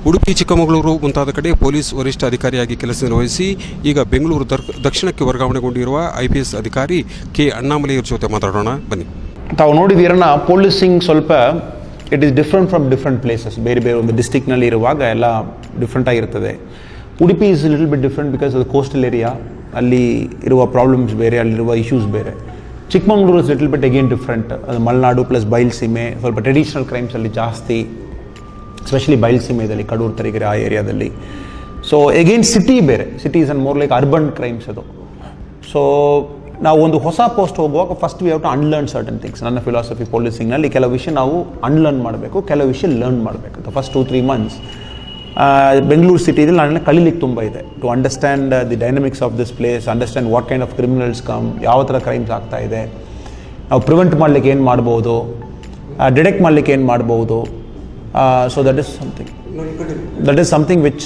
ಉಡುಪಿ ಚಿಕ್ಕಮಗಳೂರು ಮುಂತಾದ ಕಡೆ ಪೊಲೀಸ್ ವರಿಷ್ಠ ಅಧಿಕಾರಿಯಾಗಿ ಕೆಲಸ ನಿರ್ವಹಿಸಿ ಈಗ ಬೆಂಗಳೂರು ದರ್- ದಕ್ಷಿಣಕ್ಕೆ ವರ್ಗಾವಣೆಗೊಂಡಿರುವ ಐ ಪಿ ಎಸ್ ಅಧಿಕಾರಿ ಕೆ ಅಣ್ಣಾಮಲೆಯವ್ರ ಜೊತೆ ಮಾತಾಡೋಣ ಬನ್ನಿ ತಾವು ನೋಡಿದ್ದೀರನ್ನ ಪೊಲೀಸಿಂಗ್ ಸ್ವಲ್ಪ it is different from different places ಬೇರೆ ಬೇರೆ ಒಂದು ಡಿಸ್ಟಿಕ್ನಲ್ಲಿ ಇರುವಾಗ ಎಲ್ಲ ಡಿಫ್ರೆಂಟ್ ಆಗಿರ್ತದೆ Udupi is little bit different because ಅದು ಕೋಸ್ಟಲ್ ಏರಿಯಾ ಅಲ್ಲಿ ಇರುವ ಪ್ರಾಬ್ಲಮ್ಸ್ ಬೇರೆ ಅಲ್ಲಿರುವ ಇಶ್ಯೂಸ್ ಬೇರೆ Chikmagalur is little bit again different ಅದು ಮಲೆನಾಡು ಪ್ಲಸ್ ಬಯಲ್ಸೀಮೆ ಸ್ವಲ್ಪ ಟ್ರೆಡಿಷನಲ್ ಕ್ರೈಮ್ಸ್ ಅಲ್ಲಿ ಜಾಸ್ತಿ ಎಸ್ಪೆಷಲಿ ಬಯಲ್ಸೀಮೆದಲ್ಲಿ ಕಡೂರು ತರೀಕೆರೆ ಆ ಏರಿಯಾದಲ್ಲಿ ಸೊ ಎಗೇನ್ ಸಿಟಿ ಬೇರೆ cities and more like urban crimes ಅದು ಸೊ ನಾವು ಒಂದು ಹೊಸ ಪೋಸ್ಟ್ ಹೋಗುವಾಗ first we have to unlearn certain things ನನ್ನ ಫಿಲಾಸಫಿ ಪೊಲೀಸಿಂಗ್ನಲ್ಲಿ ಕೆಲವು ವಿಷಯ ನಾವು ಅನ್ಲರ್ನ್ ಮಾಡಬೇಕು ಕೆಲವು ವಿಷಯ ಲರ್ನ್ ಮಾಡಬೇಕು the first two three months Bengaluru ಸಿಟಿದಲ್ಲಿ ನಾನು ಕಲೀಲಿಕ್ಕೆ ತುಂಬ ಇದೆ to understand the dynamics of this place understand what kind of criminals come ಯಾವ ಥರ ಕ್ರೈಮ್ಸ್ ಆಗ್ತಾ ಇದೆ ನಾವು ಪ್ರಿವೆಂಟ್ ಮಾಡಲಿಕ್ಕೆ ಏನು ಮಾಡ್ಬೋದು ಡಿಟೆಕ್ಟ್ ಮಾಡಲಿಕ್ಕೆ ಏನು ಮಾಡ್ಬೋದು so that is something that is something which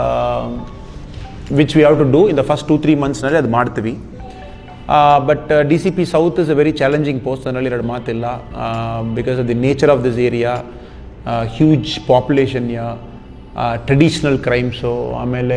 which we have to do in the first two three ಮಂತ್ಸ್ನಲ್ಲಿ ಅದು ಮಾಡ್ತೀವಿ but D C P south is a very challenging post ಅದರಲ್ಲಿ ಎರಡು ಮಾತಿಲ್ಲ because of the nature of this area huge population yeah traditional crimes ಆಮೇಲೆ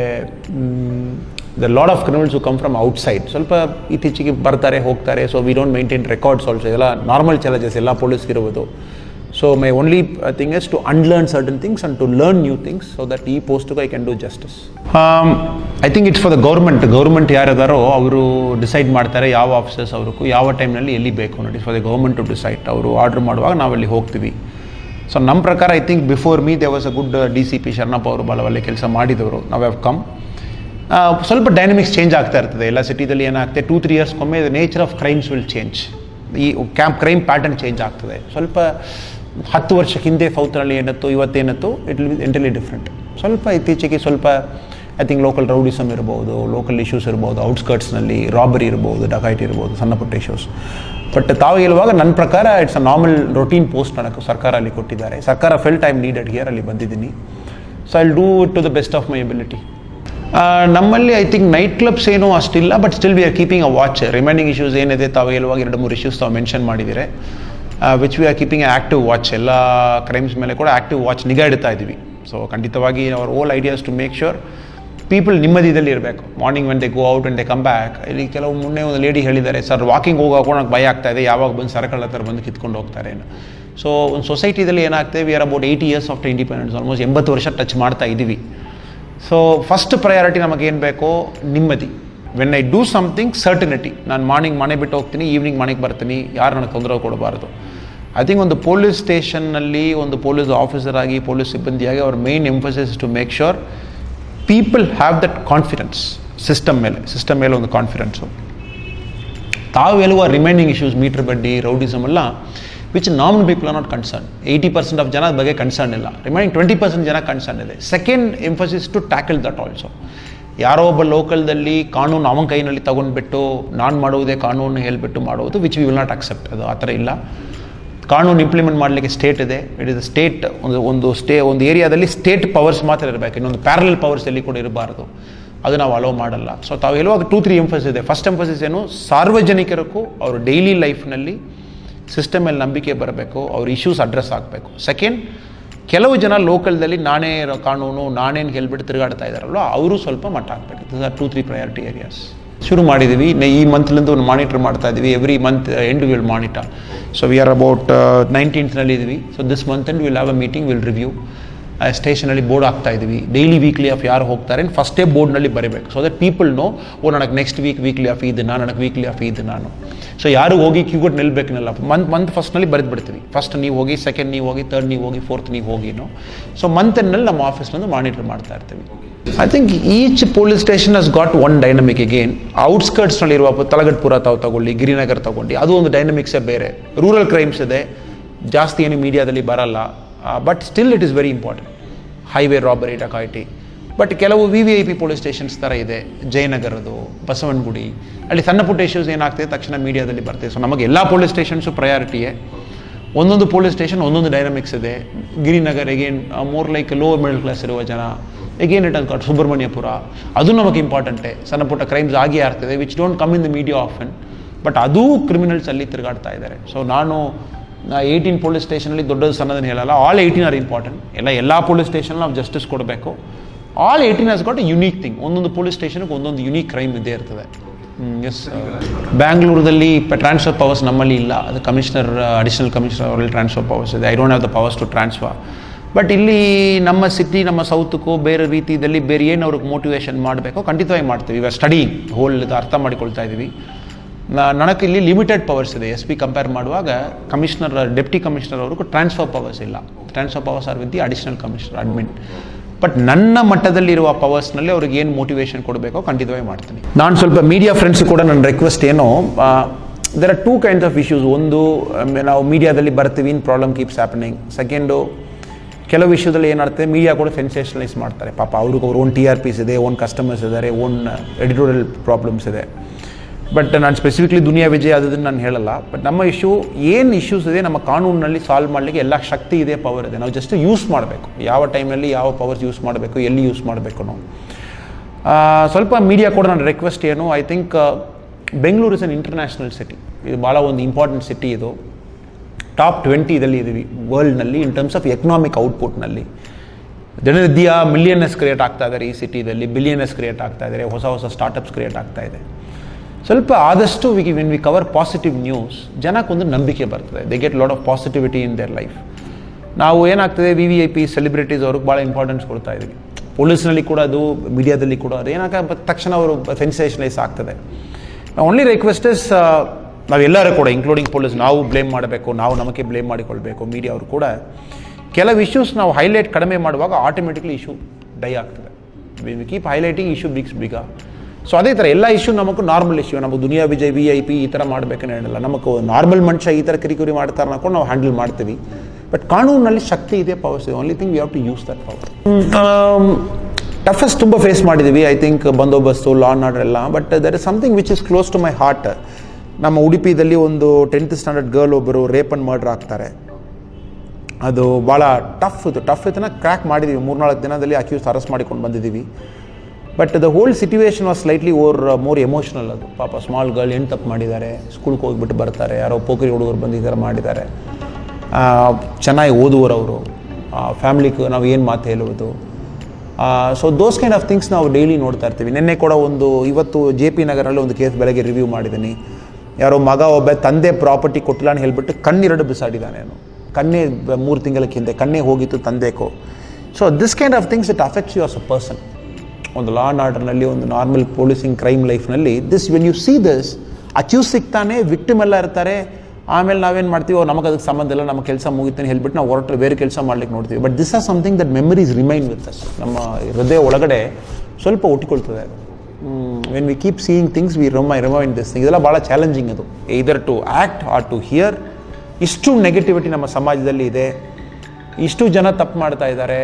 the lot of criminals come from outside ಸ್ವಲ್ಪ ಇತ್ತೀಚೆಗೆ ಬರ್ತಾರೆ ಹೋಗ್ತಾರೆ so we don't maintain records also ಎಲ್ಲ normal challenges ಎಲ್ಲ ಪೊಲೀಸ್ಗೆ ಇರುವುದು so my only thing is to unlearn certain things and to learn new things so that ಈ ಪೋಸ್ಟ್ಗೆ I can do justice I think it's for the government government ಯಾರಿದಾರೋ ಅವರು decide ಮಾಡ್ತಾರೆ ಯಾವ ಆಫೀಸರ್ಸ್ ಅವ್ರಿಗೂ ಯಾವ ಟೈಮ್ನಲ್ಲಿ ಎಲ್ಲಿ ಬೇಕು ನೋಡಿ for the government to decide ಅವರು ಆರ್ಡರ್ ಮಾಡುವಾಗ ನಾವಲ್ಲಿ ಹೋಗ್ತೀವಿ ಸೊ ನಮ್ಮ ಪ್ರಕಾರ I think before me they was a good D C P Sharanappa ಅವರು ಭಾಳ ಒಳ್ಳೆ ಕೆಲಸ ಮಾಡಿದವರು ನಾವು ಹ್ಯಾವ್ ಕಮ್ ಸ್ವಲ್ಪ ಡೈನಮಿಕ್ಸ್ ಚೇಂಜ್ ಆಗ್ತಾ ಇರ್ತದೆ ಎಲ್ಲ ಸಿಟಿದಲ್ಲಿ ಏನಾಗ್ತದೆ ಟೂ ತ್ರೀ ಇಯರ್ಸ್ಗೊಮ್ಮೆ the nature of crimes will change ಈ ಕ್ಯಾಂಪ್ ಕ್ರೈಮ್ ಪ್ಯಾಟರ್ನ್ ಚೇಂಜ್ ಆಗ್ತದೆ ಸ್ವಲ್ಪ ಹತ್ತು ವರ್ಷ ಹಿಂದೆ ಸೌತ್ನಲ್ಲಿ ಏನಿತ್ತು ಇವತ್ತೇನಿತ್ತು ಇಟ್ ವಿಲ್ ಎಂಟಲಿ ಡಿಫ್ರೆಂಟ್ ಸ್ವಲ್ಪ ಇತ್ತೀಚೆಗೆ ಸ್ವಲ್ಪ ಐ ಥಿಂಕ್ ಲೋಕಲ್ ರೌಡಿಸಮ್ ಇರ್ಬೋದು ಲೋಕಲ್ ಇಶ್ಯೂಸ್ ಇರ್ಬೋದು ಔಟ್ಸ್ಕರ್ಟ್ಸ್ನಲ್ಲಿ ರಾಬರಿ ಇರ್ಬೋದು ಡಕಾಯಿಟ್ ಇರ್ಬೋದು ಸಣ್ಣ ಪುಟ್ಟ ಇಶ್ಯೂಸ್ ಬಟ್ ತಾವು ಹೇಳುವಾಗ ನನ್ನ ಪ್ರಕಾರ it's a normal routine post ನನಗೆ ಸರ್ಕಾರ ಅಲ್ಲಿ ಕೊಟ್ಟಿದ್ದಾರೆ ಸರ್ಕಾರ ಫೆಲ್ ಟೈಮ್ ನೀಡೆಡ್ ಹಿಯರ್ ಅಲ್ಲಿ ಬಂದಿದ್ದೀನಿ so I'll do it to the best of my ability ನಮ್ಮಲ್ಲಿ ಐ ಥಿಂಕ್ ನೈಟ್ ಕ್ಲಬ್ಸ್ ಏನೂ ಅಷ್ಟಿಲ್ಲ but still we are keeping a watch remaining issues ಏನಿದೆ ತಾವು ಹೇಳುವಾಗ ಎರಡು ಮೂರು ಇಶ್ಯೂಸ್ ತಾವು ಮೆನ್ಷನ್ ಮಾಡಿದ್ದೀರಿ which we are keeping active watch ಎಲ್ಲ ಕ್ರೈಮ್ಸ್ ಮೇಲೆ ಕೂಡ ಆ್ಯಕ್ಟಿವ್ ವಾಚ್ ನಿಗಾ ಇಡ್ತಾ ಇದ್ದೀವಿ ಸೊ ಖಂಡಿತವಾಗಿ our all ideas to make sure people ನೆಮ್ಮದಿದಲ್ಲಿ ಇರಬೇಕು morning when they go out and they come back ಇಲ್ಲಿ ಕೆಲವು ಮುನ್ನೆ ಒಂದು ಲೇಡಿ ಹೇಳಿದ್ದಾರೆ ಸರ್ ವಾಕಿಂಗ್ ಹೋಗೋಕೆ ನನಗೆ ಭಯ ಆಗ್ತಾ ಇದೆ ಯಾವಾಗ ಬಂದು ಸರಕಳ ಹತ್ರ ಬಂದು ಕಿತ್ಕೊಂಡು ಹೋಗ್ತಾರೆ ಸೊ ಒಂದು ಸೊಸೈಟಿದಲ್ಲಿ ಏನಾಗ್ತದೆ we are about eighty years after independence almost ಎಂಬತ್ತು ವರ್ಷ ಟಚ್ ಮಾಡ್ತಾ ಇದ್ದೀವಿ ಸೊ ಫಸ್ಟ್ ಪ್ರಯಾರಿಟಿ ನಮಗೇನು ಬೇಕೋ ನೆಮ್ಮದಿ when I do something certainty ನಾನು ಮಾರ್ನಿಂಗ್ ಮನೆ ಬಿಟ್ಟು ಹೋಗ್ತೀನಿ ಈವ್ನಿಂಗ್ ಮನೆಗೆ ಬರ್ತೀನಿ ಯಾರು ನನಗೆ ತೊಂದರೆ ಕೊಡಬಾರ್ದು ಐ ಥಿಂಕ್ ಒಂದು ಪೊಲೀಸ್ ಸ್ಟೇಷನ್ನಲ್ಲಿ ಒಂದು ಪೊಲೀಸ್ ಆಫೀಸರ್ ಆಗಿ ಪೊಲೀಸ್ ಸಿಬ್ಬಂದಿಯಾಗಿ ಅವ್ರ main emphasis to make sure people have that confidence system ಮೇಲೆ ಸಿಸ್ಟಮ್ ಮೇಲೆ ಒಂದು ಕಾನ್ಫಿಡೆನ್ಸು ತಾವು ಹೇಳುವ ರಿಮೈನಿಂಗ್ ಇಶ್ಯೂಸ್ ಮೀಟರ್ ಬಡ್ಡಿ ರೌಡಿಸಮ್ ಎಲ್ಲ which normal people are not concern eighty percent of ಜನ ಬಗ್ಗೆ ಕನ್ಸರ್ನ್ ಇಲ್ಲ ರಿಮೈನಿಂಗ್ ಟ್ವೆಂಟಿ ಪರ್ಸೆಂಟ್ ಜನ ಕನ್ಸರ್ನ್ ಇದೆ second emphasis to tackle that also ಯಾರೋ ಒಬ್ಬ ಲೋಕಲ್ದಲ್ಲಿ ಕಾನೂನು ಅವನ ಕೈನಲ್ಲಿ ತಗೊಂಡ್ಬಿಟ್ಟು ನಾನು ಮಾಡುವುದೇ ಕಾನೂನು ಹೇಳಿಬಿಟ್ಟು ಮಾಡುವುದು which we will not accept ಅದು ಆ ಥರ ಇಲ್ಲ ಕಾನೂನು ಇಂಪ್ಲಿಮೆಂಟ್ ಮಾಡಲಿಕ್ಕೆ ಸ್ಟೇಟ್ ಇದೆ ಇಟ್ ಇಸ್ ಸ್ಟೇಟ್ ಒಂದು ಒಂದು ಸ್ಟೇ ಒಂದು ಏರಿಯಾದಲ್ಲಿ ಸ್ಟೇಟ್ ಪವರ್ಸ್ ಮಾತ್ರ ಇರಬೇಕು ಇನ್ನೊಂದು ಪ್ಯಾರಲ್ ಪವರ್ಸ್ ಎಲ್ಲಿ ಕೂಡ ಇರಬಾರ್ದು ಅದು ನಾವು ಅಲೋ ಮಾಡಲ್ಲ ಸೊ ತಾವು ಹೇಳುವಾಗ ಟೂ ತ್ರೀ ಎಂಫಸಿಸ್ ಇದೆ ಫಸ್ಟ್ ಎಂಫಸಿಸ್ ಏನು ಸಾರ್ವಜನಿಕರಿಗೂ ಅವರು ಡೈಲಿ ಲೈಫ್ನಲ್ಲಿ ಸಿಸ್ಟಮ್ ಮೇಲೆ ನಂಬಿಕೆ ಬರಬೇಕು ಅವ್ರ ಇಶ್ಯೂಸ್ ಅಡ್ರೆಸ್ ಆಗಬೇಕು ಸೆಕೆಂಡ್ ಕೆಲವು ಜನ ಲೋಕಲ್ದಲ್ಲಿ ನಾನೇ ಇರೋ ಕಾನೂನು ನಾನೇನು ಹೇಳ್ಬಿಟ್ಟು ತಿರುಗಾಡ್ತಾ ಇದ್ದಾರಲ್ವ ಅವರು ಸ್ವಲ್ಪ ಮಟ್ಟ ಹಾಕಬೇಕು this are two three priority areas ಶುರು ಮಾಡಿದ್ದೀವಿ ನೆ- ಈ ಮಂತ್ಲಿಂದ ಒಂದು ಮಾನಿಟರ್ ಮಾಡ್ತಾ ಇದ್ದೀವಿ every month end will monitor so we are about ನೈನ್ಟೀನ್ತ್ನಲ್ಲಿ ಇದ್ದೀವಿ so this month end will have a meeting will review ಸ್ಟೇಷನಲ್ಲಿ ಬೋರ್ಡ್ ಹಾಕ್ತಾ ಇದ್ದೀವಿ ಡೈಲಿ ವೀಕ್ಲಿ ಆಫ್ ಯಾರು ಹೋಗ್ತಾರೆ ಫಸ್ಟೇ ಬೋರ್ಡ್ನಲ್ಲಿ ಬರೀಬೇಕು so that people know oh ನನಗೆ ನೆಕ್ಸ್ಟ್ ವೀಕ್ ವೀಕ್ಲಿ ಆಫ್ ಇದು ನಾನು ನನಗೆ ವೀಕ್ಲಿ ಆಫ್ ಇದು ನಾನು ಸೊ ಯಾರು ಹೋಗಿ ಕ್ಯೂಗೊಟ್ಟು ನಿಲ್ಬೇಕನ್ನಲ್ಲ ಮಂತ್ ಮಂತ್ ಫಸ್ಟ್ನಲ್ಲಿ ಬರೆದು ಬಿಡ್ತೀವಿ ಫಸ್ಟ್ ನೀವು ಹೋಗಿ ಸೆಕೆಂಡ್ ನೀವು ಹೋಗಿ ತರ್ಡ್ ನೀವು ಹೋಗಿ ಫೋರ್ತ್ ನೀವು ಹೋಗಿನೋ ಸೊ ಮಂತ್ ಎಂಡ್ನಲ್ಲಿ ನಮ್ಮ ಆಫೀಸ್ನಂದು ಮಾನಿಟರ್ ಮಾಡ್ತಾ ಇರ್ತೀವಿ I think each police station has got one dynamic again ಔಟ್ಸ್ಕರ್ಟ್ಸ್ನಲ್ಲಿ ಇರುವ ತಲಗಟ್ಪುರ ತಾವು ತಗೊಳ್ಳಿ ಗಿರಿನಗರ್ ತಗೊಂಡು ಅದು ಒಂದು ಡೈನಮಿಕ್ಸೇ ಬೇರೆ ರೂರಲ್ ಕ್ರೈಮ್ಸ್ ಇದೆ ಜಾಸ್ತಿ ಏನು ಮೀಡಿಯಾದಲ್ಲಿ ಬರಲ್ಲ but still it is very important highway robbery dacoity but ಕೆಲವು V V I P police stations ಥರ ಇದೆ ಜಯನಗರದು ಬಸವನಗುಡಿ ಅಲ್ಲಿ ಸಣ್ಣ ಪುಟ್ಟ ಇಶ್ಯೂಸ್ ಏನಾಗ್ತದೆ ತಕ್ಷಣ ಮೀಡಿಯಾದಲ್ಲಿ ಬರ್ತದೆ ಸೊ ನಮಗೆ ಎಲ್ಲ ಪೊಲೀಸ್ ಸ್ಟೇಷನ್ಸು ಪ್ರಯಾರಿಟಿಯೇ ಒಂದೊಂದು ಪೊಲೀಸ್ ಸ್ಟೇಷನ್ ಒಂದೊಂದು ಡೈನಮಿಕ್ಸ್ ಇದೆ Girinagar again more like lower middle class ಇರುವ ಜನ ಎಗೇನ್ ಇಟ್ ಅನ್ಕೊಂಡು ಸುಬ್ರಹ್ಮಣ್ಯಪುರ ಅದು ನಮಗೆ ಇಂಪಾರ್ಟೆಂಟೇ ಸಣ್ಣ ಪುಟ್ಟ ಕ್ರೈಮ್ಸ್ ಆಗಿ ಆಗ್ತದೆ which don't come in the media often but ಅದೂ ಕ್ರಿಮಿನಲ್ಸ್ ಅಲ್ಲಿ ತಿರುಗಾಡ್ತಾ ಇದ್ದಾರೆ ಸೊ ನಾನು ಏಯ್ಟೀನ್ ಪೊಲೀಸ್ ಸ್ಟೇಷನಲ್ಲಿ ದೊಡ್ಡದು ಸಣ್ಣದನ್ನು ಹೇಳಲ್ಲ ಆಲ್ ಏಯ್ಟೀನ್ ಆರ್ ಇಂಪಾರ್ಟೆಂಟ್ ಎಲ್ಲ ಎಲ್ಲ ಪೊಲೀಸ್ ಸ್ಟೇಷನ್ ನಾವು ಜಸ್ಟಿಸ್ ಕೊಡಬೇಕು all eighteen has got unique thing ಒಂದೊಂದು ಪೊಲೀಸ್ ಸ್ಟೇಷನ್ಗೆ ಒಂದೊಂದು ಯುನೀಕ್ ಕ್ರೈಮ್ ಇದ್ದೇ ಇರ್ತದೆ ಎಸ್ ಬ್ಯಾಂಗ್ಳೂರಲ್ಲಿ ಟ್ರಾನ್ಸ್ಫರ್ ಪವರ್ಸ್ ನಮ್ಮಲ್ಲಿ ಇಲ್ಲ ಅದು ಕಮಿಷನರ್ ಅಡಿಷನಲ್ ಕಮಿಷನರ್ ಅವರಲ್ಲಿ ಟ್ರಾನ್ಸ್ಫರ್ ಪವರ್ಸ್ ಇದೆ I don't have the powers to transfer but ಇಲ್ಲಿ ನಮ್ಮ ಸಿಟಿ ನಮ್ಮ ಸೌತ್ಗೂ ಬೇರೆ ರೀತಿಯಲ್ಲಿ ಬೇರೆ ಏನು ಅವ್ರಿಗೆ ಮೋಟಿವೇಶನ್ ಮಾಡಬೇಕೋ ಖಂಡಿತವಾಗಿ ಮಾಡ್ತೀವಿ ಇವಾಗ ಸ್ಟಡಿ ಹೋಲ್ ಇದು ಅರ್ಥ ಮಾಡಿಕೊಳ್ತಾ ಇದ್ದೀವಿ ನನಗೆ ಇಲ್ಲಿ ಲಿಮಿಟೆಡ್ ಪವರ್ಸ್ ಇದೆ ಎಸ್ ಪಿ ಕಂಪೇರ್ ಮಾಡುವಾಗ ಕಮಿಷನರ್ ಡೆಪ್ಟಿ ಕಮಿಷನರ್ ಅವ್ರಿಗೂ ಟ್ರಾನ್ಸ್ಫರ್ ಪವರ್ಸ್ ಇಲ್ಲ transfer powers are with the additional commissioner admin but ನನ್ನ ಮಟ್ಟದಲ್ಲಿರುವ ಪವರ್ಸ್ನಲ್ಲಿ ಅವ್ರಿಗೆ ಏನು ಮೋಟಿವೇಶನ್ ಕೊಡಬೇಕೋ ಖಂಡಿತವಾಗಿ ಮಾಡ್ತೀನಿ ನಾನು ಸ್ವಲ್ಪ ಮೀಡಿಯಾ ಫ್ರೆಂಡ್ಸ್ ಕೂಡ ನನ್ನ ರಿಕ್ವೆಸ್ಟ್ ಏನೋ there are two kinds of issues ಒಂದು ನಾವು ಮೀಡಿಯಾದಲ್ಲಿ ಬರ್ತೀವಿ in problem keeps happening second ಕೆಲವು ವಿಷಯದಲ್ಲಿ ಏನಾಗ್ತದೆ ಮೀಡಿಯಾ ಕೂಡ ಸೆನ್ಸೇಷನಲೈಸ್ ಮಾಡ್ತಾರೆ ಪಾಪ ಅವ್ರಿಗೆ ಅವ್ರ ಓನ್ ಟಿ ಆರ್ ಪಿಸ್ ಇದೆ ಓನ್ ಕಸ್ಟಮರ್ಸ್ ಇದ್ದಾರೆ ಓನ್ ಎಡಿಟೋರಿಯಲ್ ಪ್ರಾಬ್ಲಮ್ಸ್ ಇದೆ ಬಟ್ ನಾನು ಸ್ಪೆಸಿಫಿಕ್ಲಿ ದುನಿಯಾ ವಿಜಯ್ ಅದನ್ನು ನಾನು ಹೇಳಲ್ಲ ಬಟ್ ನಮ್ಮ ಇಶ್ಯೂ ಏನು ಇಶ್ಯೂಸ್ ಇದೆ ನಮ್ಮ ಕಾನೂನಿನಲ್ಲಿ ಸಾಲ್ವ್ ಮಾಡಲಿಕ್ಕೆ ಎಲ್ಲ ಶಕ್ತಿ ಇದೆ ಪವರ್ ಇದೆ ನಾವು ಜಸ್ಟ್ ಯೂಸ್ ಮಾಡಬೇಕು ಯಾವ ಟೈಮಲ್ಲಿ ಯಾವ ಪವರ್ಸ್ ಯೂಸ್ ಮಾಡಬೇಕು ಎಲ್ಲಿ ಯೂಸ್ ಮಾಡಬೇಕು ನಾವು ಸ್ವಲ್ಪ ಮೀಡಿಯಾ ಕೂಡ ನನ್ನ ರಿಕ್ವೆಸ್ಟ್ ಏನು I think Bengaluru is an international city ಇದು ಭಾಳ ಒಂದು ಇಂಪಾರ್ಟೆಂಟ್ ಸಿಟಿ ಇದು ಟಾಪ್ ಟ್ವೆಂಟಿದಲ್ಲಿ ಇದ್ದೀವಿ ವರ್ಲ್ಡ್ನಲ್ಲಿ ಇನ್ ಟರ್ಮ್ಸ್ ಆಫ್ ಎಕನಾಮಿಕ್ ಔಟ್ಪುಟ್ನಲ್ಲಿ ದಿನನಿತ್ಯ ಮಿಲಿಯನರ್ಸ್ ಕ್ರಿಯೇಟ್ ಆಗ್ತಾ ಇದ್ದಾರೆ ಈ ಸಿಟಿದಲ್ಲಿ ಬಿಲಿಯನರ್ಸ್ ಕ್ರಿಯೇಟ್ ಆಗ್ತಾ ಇದ್ದಾರೆ ಹೊಸ ಹೊಸ ಸ್ಟಾರ್ಟಪ್ಸ್ ಕ್ರಿಯೇಟ್ ಆಗ್ತಾ ಇದೆ ಸ್ವಲ್ಪ ಆದಷ್ಟು we win we cover positive news ಜನಕ್ಕೊಂದು ನಂಬಿಕೆ ಬರ್ತದೆ they get lot of positivity in their life ನಾವು ಏನಾಗ್ತದೆ V V I P celebrities ಅವ್ರಿಗೆ ಭಾಳ ಇಂಪಾರ್ಟೆನ್ಸ್ ಕೊಡ್ತಾ ಇದ್ದೀವಿ ಪೊಲೀಸ್ನಲ್ಲಿ ಕೂಡ ಅದು ಮೀಡಿಯಾದಲ್ಲಿ ಕೂಡ ಅದು ಏನಾಗ ತಕ್ಷಣ ಅವರು ಸೆನ್ಸೇಷನೈಸ್ ಆಗ್ತದೆ ಓನ್ಲಿ ರಿಕ್ವೆಸ್ಟ್ ಇಸ್ ನಾವೆಲ್ಲರೂ ಕೂಡ ಇನ್ಕ್ಲೂಡಿಂಗ್ ಪೊಲೀಸ್ ನಾವು ಬ್ಲೇಮ್ ಮಾಡಬೇಕು ನಾವು ನಮಗೆ ಬ್ಲೇಮ್ ಮಾಡಿಕೊಳ್ಬೇಕು ಮೀಡಿಯಾ ಅವರು ಕೂಡ ಕೆಲವು ಇಶ್ಯೂಸ್ ನಾವು ಹೈಲೈಟ್ ಕಡಿಮೆ ಮಾಡುವಾಗ ಆಟೋಮೆಟಿಕ್ಲಿ ಇಶ್ಯೂ ಡೈ ಆಗ್ತದೆ ವಿ ಕೀಪ್ ಹೈಲೈಟಿಂಗ್ ಇಶ್ಯೂ ಬಿಗ್ಸ್ ಬಿಗ ಸೊ ಅದೇ ಥರ ಎಲ್ಲ ಇಶ್ಯೂ ನಮಗೂ ನಾರ್ಮಲ್ ಇಶ್ಯೂ ನಮಗೆ Duniya Vijay V I P ಈ ಥರ ಮಾಡಬೇಕಂತ ಹೇಳಿಲ್ಲ ನಮಗೆ ನಾರ್ಮಲ್ ಮನುಷ್ಯ ಈ ಥರ ಕಿರಿಕಿರಿ ಮಾಡ್ತಾರೆ ಅನ್ಕೊಂಡು ನಾವು ಹ್ಯಾಂಡಲ್ ಮಾಡ್ತೀವಿ ಬಟ್ ಕಾನೂನಲ್ಲಿ ಶಕ್ತಿ ಇದೆ ಪವರ್ಸ್ ಇದೆ only thing we have to use that power toughest ತುಂಬ ಫೇಸ್ ಮಾಡಿದ್ದೀವಿ ಐ ಥಿಂಕ್ ಬಂದೋಬಸ್ತು ಲಾ ಆ್ಯಂಡ್ ಆರ್ಡರ್ ಎಲ್ಲ but there is something which is close to my heart ನಮ್ಮ ಉಡುಪಿದಲ್ಲಿ ಒಂದು ಟೆಂತ್ ಸ್ಟ್ಯಾಂಡರ್ಡ್ ಗರ್ಲ್ ಒಬ್ಬರು ರೇಪ್ ಅಂಡ್ ಮರ್ಡರ್ ಆಗ್ತಾರೆ ಅದು ಭಾಳ ಟಫ್ ಇದು ಟಫ್ ಇದನ್ನ ಕ್ರ್ಯಾಕ್ ಮಾಡಿದ್ದೀವಿ ಮೂರ್ನಾಲ್ಕು ದಿನದಲ್ಲಿ ಅಕ್ಯೂಸ್ ಅರೆಸ್ಟ್ ಮಾಡಿಕೊಂಡು ಬಂದಿದ್ದೀವಿ but the whole situation was slightly or more emotional ಅದು ಪಾಪ ಸ್ಮಾಲ್ ಗರ್ಲ್ ಏನು ತಪ್ಪು ಮಾಡಿದ್ದಾರೆ ಸ್ಕೂಲ್ಗೆ ಹೋಗ್ಬಿಟ್ಟು ಬರ್ತಾರೆ ಯಾರೋ ಪೋಖರಿ ಹುಡುಗರು ಬಂದು ಈ ಥರ ಮಾಡಿದ್ದಾರೆ ಚೆನ್ನಾಗಿ ಓದುವರು ಅವರು ಫ್ಯಾಮ್ಲಿಗೆ ನಾವು ಏನು ಮಾತು ಹೇಳುವುದು so those kind of things ನಾವು ಡೈಲಿ ನೋಡ್ತಾ ಇರ್ತೀವಿ ನಿನ್ನೆ ಕೂಡ ಒಂದು ಇವತ್ತು ಜೆ ಪಿ ನಗರಲ್ಲಿ ಒಂದು ಕೇಸ್ ಬೆಳಗ್ಗೆ ರಿವ್ಯೂ ಮಾಡಿದ್ದೀನಿ ಯಾರೋ ಮಗ ಒಬ್ಬ ತಂದೆ ಪ್ರಾಪರ್ಟಿ ಕೊಟ್ಟಿಲ್ಲ ಅಂತ ಹೇಳ್ಬಿಟ್ಟು ಕಣ್ಣೆರಡು ಬಿಸಾಡಿದ್ದಾನೆ ಅವನು ಕಣ್ಣೇ ಮೂರು ತಿಂಗಳ ಹಿಂದೆ ಕಣ್ಣೇ ಹೋಗಿತ್ತು ತಂದೆಕೋ so this kind of things it affects you as a person ಒಂದು ಲಾ ಆ್ಯಂಡ್ ಆರ್ಡರ್ನಲ್ಲಿ ಒಂದು ನಾರ್ಮಲ್ ಪೊಲೀಸಿಂಗ್ ಕ್ರೈಮ್ ಲೈಫ್ನಲ್ಲಿ this when you see this ಅಚ್ಯೂಸ್ ಸಿಗ್ತಾನೆ ವಿಕ್ಟಿಮ್ ಎಲ್ಲ ಇರ್ತಾರೆ ಆಮೇಲೆ ನಾವೇನು ಮಾಡ್ತೀವಿ ನಮಗೆ ಅದಕ್ಕೆ ಸಂಬಂಧ ಇಲ್ಲ ನಮ್ಮ ಕೆಲಸ ಮುಗಿತಾನೆ ಹೇಳ್ಬಿಟ್ಟು ನಾವು ಹೊರಟು ಬೇರೆ ಕೆಲಸ ಮಾಡ್ಲಿಕ್ಕೆ ನೋಡ್ತೀವಿ but this are something that memories remain with us ನಮ್ಮ ಹೃದಯ ಒಳಗಡೆ ಸ್ವಲ್ಪ ಒಟ್ಟಿಕೊಳ್ತದೆ ಅದು when we keep seeing things we ರಿಮೈ ರಿಮೈಂಡ್ ದಿಸ್ ಥಿಂಗ್ ಇದೆಲ್ಲ ಭಾಳ ಚಾಲೆಂಜಿಂಗ್ ಅದು either to act or to hear ಇಷ್ಟು ನೆಗೆಟಿವಿಟಿ ನಮ್ಮ ಸಮಾಜದಲ್ಲಿ ಇದೆ ಇಷ್ಟು ಜನ ತಪ್ಪು ಮಾಡ್ತಾ ಇದ್ದಾರೆ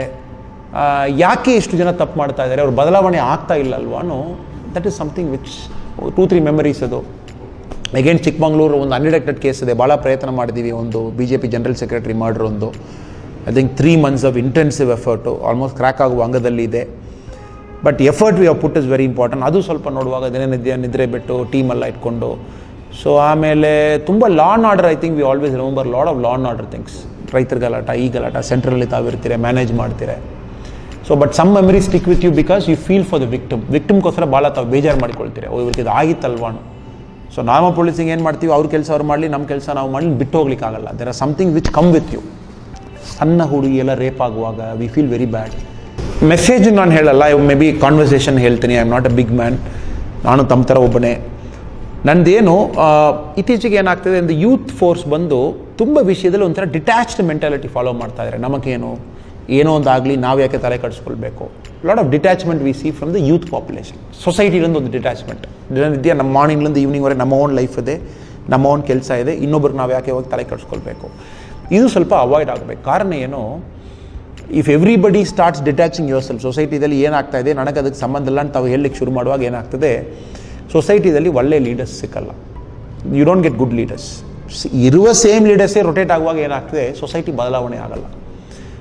ಯಾಕೆ ಇಷ್ಟು ಜನ ತಪ್ಪು ಮಾಡ್ತಾ ಇದ್ದಾರೆ ಅವ್ರು ಬದಲಾವಣೆ ಆಗ್ತಾ ಇಲ್ಲ ಅಲ್ವಾನು that is something which two three memories ಅದು ಅಗೇನ್ ಚಿಕ್ಕಮಂಗ್ಳೂರು ಒಂದು ಅನ್ಡಿಟೆಕ್ಟೆಡ್ ಕೇಸ್ ಇದೆ ಭಾಳ ಪ್ರಯತ್ನ ಮಾಡಿದ್ದೀವಿ ಒಂದು B J P general secretary murder ಒಂದು I think three months of intensive effort almost crack ಆಗುವ ಅಂಗದಲ್ಲಿ ಇದೆ but effort we have put is very important ಅದು ಸ್ವಲ್ಪ ನೋಡುವಾಗ ದಿನ ನಿದ್ದೆ ನಿದ್ರೆ ಬಿಟ್ಟು ಟೀಮೆಲ್ಲ ಇಟ್ಕೊಂಡು ಸೊ ಆಮೇಲೆ ತುಂಬ law and order I think we always remember lot of law and order things ರೈತರ ಗಲಾಟ ಈ ಗಲಾಟ ಸೆಂಟ್ರಲ್ಲಿ ತಾವಿರ್ತೀರ ಮ್ಯಾನೇಜ್ ಮಾಡ್ತೀರ so but some memory stick with you because you feel for the victim ವಿಕ್ಟಮ್ಗೋಸ್ಕರ ಭಾಳ ತಾವು ಬೇಜಾರು ಮಾಡ್ಕೊಳ್ತೀರಿ ಓ ಇವ್ರಿಗೆ ಇದು ಆಗಿತ್ತಲ್ವಾನು ಸೊ ನಾವು ಪೊಲೀಸಿಂಗ್ ಏನು ಮಾಡ್ತೀವಿ ಅವ್ರ ಕೆಲಸ ಅವ್ರು ಮಾಡಲಿ ನಮ್ಮ ಕೆಲಸ ನಾವು ಮಾಡಲಿ ಬಿಟ್ಟು ಹೋಗ್ಲಿಕ್ಕಾಗಲ್ಲ there are something which come with you ಸಣ್ಣ ಹುಡುಗಿ ಎಲ್ಲ ರೇಪ್ ಆಗುವಾಗ we feel very bad message ನಾನು ಹೇಳಲ್ಲ ಮೇ ಬಿ ಕಾನ್ವರ್ಸೇಷನ್ ಹೇಳ್ತೀನಿ I am not a big man ನಾನು ತಮ್ಮ ಥರ ಒಬ್ಬನೇ ನಂದೇನು ಇತ್ತೀಚೆಗೆ ಏನಾಗ್ತದೆ ಅಂದರೆ ಯೂತ್ ಫೋರ್ಸ್ ಬಂದು ತುಂಬ ವಿಷಯದಲ್ಲಿ ಒಂಥರ ಡಿಟ್ಯಾಚ್ಡ್ ಮೆಂಟಾಲಿಟಿ ಫಾಲೋ ಮಾಡ್ತಾ ಇದ್ದಾರೆ ನಮಗೇನು ಏನೋ ಒಂದಾಗಲಿ ನಾವು ಯಾಕೆ ತಲೆ ಕಟ್ಸ್ಕೊಳ್ಬೇಕು lot of detachment we see from the youth population ಸೊಸೈಟಿಲಿಂದ ಒಂದು ಡಿಟ್ಯಾಚ್ಮೆಂಟ್ ದಿನನಿತ್ಯ ನಮ್ಮ ಮಾರ್ನಿಂಗ್ಲಿಂದ ಈವ್ನಿಂಗ್ವರೆಗೆ ನಮ್ಮ ಓನ್ ಲೈಫ್ ಇದೆ ನಮ್ಮ ಓನ್ ಕೆಲಸ ಇದೆ ಇನ್ನೊಬ್ರಿಗೆ ನಾವು ಯಾಕೆ ಹೋಗಿ ತಲೆ ಕಟ್ಸ್ಕೊಳ್ಬೇಕು ಇದು ಸ್ವಲ್ಪ ಅವಾಯ್ಡ್ ಆಗಬೇಕು ಕಾರಣ ಏನು if everybody starts detaching yourself ಸೊಸೈಟಿದಲ್ಲಿ ಏನಾಗ್ತಾ ಇದೆ ನನಗೆ ಅದಕ್ಕೆ ಸಂಬಂಧ ಇಲ್ಲ ಅಂತ ತಾವು ಹೇಳಲಿಕ್ಕೆ ಶುರು ಮಾಡುವಾಗ ಏನಾಗ್ತದೆ ಸೊಸೈಟಿದಲ್ಲಿ ಒಳ್ಳೆ ಲೀಡರ್ಸ್ ಸಿಕ್ಕಲ್ಲ you don't get good leaders ಇರುವ ಸೇಮ್ ಲೀಡರ್ಸೇ ರೊಟೇಟ್ ಆಗುವಾಗ ಏನಾಗ್ತದೆ ಸೊಸೈಟಿ ಬದಲಾವಣೆ ಆಗಲ್ಲ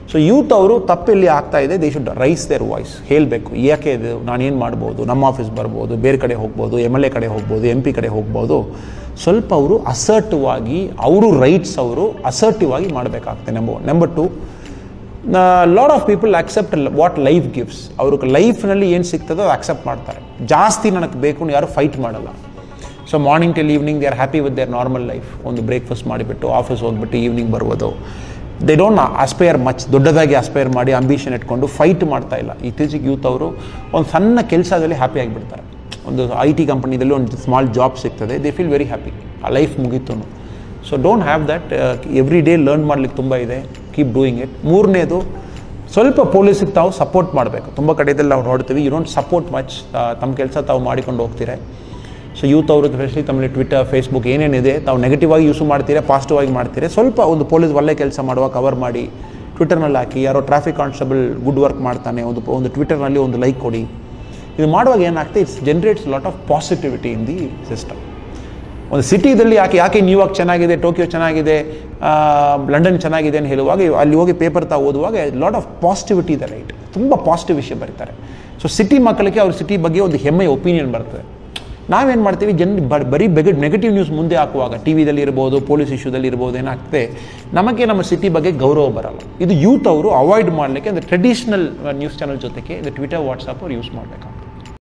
ಸೊ ಯೂತ್ ಅವರು ತಪ್ಪೆಲ್ಲಿ ಆಗ್ತಾ ಇದೆ they should raise their voice ಹೇಳಬೇಕು ಯಾಕೆ ಇದು ನಾನೇನು ಮಾಡ್ಬೋದು ನಮ್ಮ ಆಫೀಸ್ ಬರ್ಬೋದು ಬೇರೆ ಕಡೆ ಹೋಗ್ಬೋದು ಎಮ್ ಎಲ್ ಎ ಕಡೆ ಹೋಗ್ಬೋದು ಎಂ ಪಿ ಕಡೆ ಹೋಗ್ಬೋದು ಸ್ವಲ್ಪ ಅವರು ಅಸರ್ಟಿವ್ ಆಗಿ ಅವರು ರೈಟ್ಸ್ ಅವರು ಅಸರ್ಟಿವ್ ಆಗಿ ಮಾಡಬೇಕಾಗ್ತದೆ number one number two lot of people accept what life gifts ಅವ್ರಿಗೆ ಲೈಫ್ನಲ್ಲಿ ಏನು ಸಿಗ್ತದೋ ಅದು ಅಕ್ಸೆಪ್ಟ್ ಮಾಡ್ತಾರೆ ಜಾಸ್ತಿ ನನಗೆ ಬೇಕು ಅಂತ ಯಾರು ಫೈಟ್ ಮಾಡಲ್ಲ so morning till evening they are happy with their normal life ಒಂದು ಬ್ರೇಕ್ಫಾಸ್ಟ್ ಮಾಡಿಬಿಟ್ಟು ಆಫೀಸ್ ಹೋಗ್ಬಿಟ್ಟು ಈವ್ನಿಂಗ್ ಬರ್ಬೋದು ದೇ ಡೋಂಟ್ ಅಸ್ಪೈರ್ ಮಚ್ ದೊಡ್ಡದಾಗಿ ಅಸ್ಪೈರ್ ಮಾಡಿ ಅಂಬಿಷನ್ ಇಟ್ಕೊಂಡು ಫೈಟ್ ಮಾಡ್ತಾ ಇಲ್ಲ ಇತ್ತೀಚೆಗೆ ಯೂತ್ ಅವರು ಒಂದು ಸಣ್ಣ ಕೆಲಸದಲ್ಲಿ ಹ್ಯಾಪಿ ಆಗಿಬಿಡ್ತಾರೆ ಒಂದು ಐ ಟಿ ಕಂಪನಿದಲ್ಲಿ ಒಂದು ಸ್ಮಾಲ್ ಜಾಬ್ ಸಿಗ್ತದೆ ದೇ ಫೀಲ್ ವೆರಿ ಹ್ಯಾಪಿ ಆ ಲೈಫ್ ಮುಗೀತು so don't have that every day learn ಮಾಡ್ಲಿಕ್ಕೆ ತುಂಬ ಇದೆ ಕೀಪ್ ಡೂಯಿಂಗ್ ಇಟ್ ಮೂರನೇದು ಸ್ವಲ್ಪ ಪೊಲೀಸಿಗೆ ತಾವು ಸಪೋರ್ಟ್ ಮಾಡಬೇಕು ತುಂಬ ಕಡೆಯಲ್ಲಿ ನಾವು ನೋಡ್ತೀವಿ ಯು ಡೋಂಟ್ ಸಪೋರ್ಟ್ ಮಚ್ ತಮ್ಮ ಕೆಲಸ ತಾವು ಮಾಡಿಕೊಂಡು ಹೋಗ್ತೀರಾ ಸೊ ಯೂತ್ ಅವರು ಸ್ಪೆಷಲಿ ತಮ್ಮಲ್ಲಿ ಟ್ವಿಟರ್ ಫೇಸ್ಬುಕ್ ಏನೇನಿದೆ ತಾವು ನೆಗೆಟಿವ್ ಆಗಿ ಯೂಸ್ ಮಾಡ್ತೀರಾ ಪಾಸಿಟಿವ್ ಆಗಿ ಮಾಡ್ತೀರಾ ಸ್ವಲ್ಪ ಒಂದು ಪೊಲೀಸ್ ಒಳ್ಳೆ ಕೆಲಸ ಮಾಡುವ ಕವರ್ ಮಾಡಿ ಟ್ವಿಟರ್ನಲ್ಲಿ ಹಾಕಿ ಯಾರೋ ಟ್ರಾಫಿಕ್ ಕಾನ್ಸ್ಟೇಬಲ್ ಗುಡ್ ವರ್ಕ್ ಮಾಡ್ತಾನೆ ಒಂದು ಒಂದು ಟ್ವಿಟರ್ನಲ್ಲಿ ಒಂದು ಲೈಕ್ ಕೊಡಿ ಇದು ಮಾಡುವಾಗ ಏನಾಗ್ತದೆ it's generates lot of positivity in the system ಒಂದು ಸಿಟಿದಲ್ಲಿ ಯಾಕೆ ಯಾಕೆ ನ್ಯೂಯಾರ್ಕ್ ಚೆನ್ನಾಗಿದೆ ಟೋಕಿಯೋ ಚೆನ್ನಾಗಿದೆ ಆ, ಲಂಡನ್ ಚೆನ್ನಾಗಿದೆ ಅಂತ ಹೇಳುವಾಗ ಅಲ್ಲಿ ಹೋಗಿ ಪೇಪರ್ ತಾ ಓದುವಾಗ ಲಾಟ್ ಆಫ್ ಪಾಸಿಟಿವಿಟಿ ಇದೆ ರೈಟ್ ತುಂಬ ಪಾಸಿಟಿವ್ ವಿಷಯ ಬರೀತಾರೆ ಸೊ ಸಿಟಿ ಮಕ್ಕಳಿಗೆ ಅವ್ರ ಸಿಟಿ ಬಗ್ಗೆ ಒಂದು ಹೆಮ್ಮೆಯ ಒಪಿನಿಯನ್ ಬರ್ತದೆ ನಾವೇನು ಮಾಡ್ತೀವಿ ಜನ ಬ- ಬರೀ ಬೆಗ ನೆಗೆಟಿವ್ ನ್ಯೂಸ್ ಮುಂದೆ ಹಾಕುವಾಗ ಟಿ ವಿದಲ್ಲಿ ಇರ್ಬೋದು ಪೊಲೀಸ್ ಇಶ್ಯೂದಲ್ಲಿ ಇರ್ಬೋದು ಏನಾಗ್ತದೆ ನಮಗೆ ನಮ್ಮ ಸಿಟಿ ಬಗ್ಗೆ ಗೌರವ ಬರಲ್ಲ ಇದು ಯೂತ್ ಅವರು ಅವಾಯ್ಡ್ ಮಾಡಲಿಕ್ಕೆ ಅಂದರೆ ಟ್ರೆಡಿಷನಲ್ ನ್ಯೂಸ್ ಚಾನಲ್ ಜೊತೆಗೆ ಇದು ಟ್ವಿಟರ್ ವಾಟ್ಸಪ್ ಅವ್ರು ಯೂಸ್ ಮಾಡಬೇಕಾಗ್ತದೆ